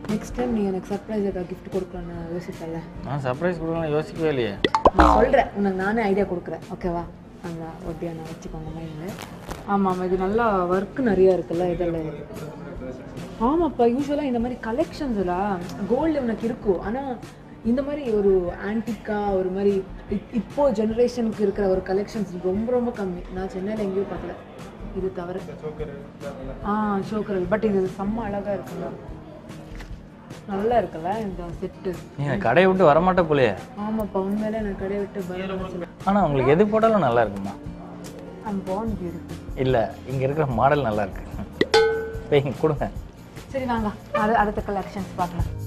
next time நீ எனக்கு surprise ஏதாவது கிஃப்ட் கொடுக்கலான்னு யோசிப்பல நான் சர்ப்ரைஸ் கொடுக்கலாம் யோசிக்கவே இல்லையே நான் சொல்கிறேன் உனக்கு நானே ஐடியா கொடுக்குறேன் ஓகேவா அந்த ஒட்டியா நான் வச்சுக்கோங்க மைண்டில் ஆமாம் ஆமாம் இது நல்லா ஒர்க் நிறையா இருக்குல்ல இதெல்லாம் இருக்கு ஆமாப்பா யூஸ்வலாக இந்த மாதிரி கலெக்ஷன்ஸ்லாம் கோல்டு உனக்கு இருக்கும் ஆனால் இந்த மாதிரி ஒரு ஆன்டிக்கா ஒரு மாதிரி இப்- இப்போ ஜெனரேஷனுக்கு இருக்கிற ஒரு கலெக்ஷன்ஸ் ரொம்ப ரொம்ப கம்மி நான் சென்னையில் எங்கேயோ பார்க்கல இது தவிர ஆ சோக்கரல் பட் இது செம்ம அழகாக இருக்குல்ல நல்லா இருக்குல்ல இந்த செட்டு நீ இந்த கடையை விட்டு வரமாட்ட போலையே ஆமாப்பா உண்மையிலே நான் கடையை விட்டு பரவாயில்ல ஆனால் உங்களுக்கு எது போட்டாலும் நல்லா இருக்குமா ஐம் born beautiful இல்லை இங்கே இருக்கிற மாடல் நல்லா இருக்கு போய் இங்க கொடுங்க சரி வாங்க அது அடுத்த கலெக்ஷன்ஸ் பார்க்கலாம்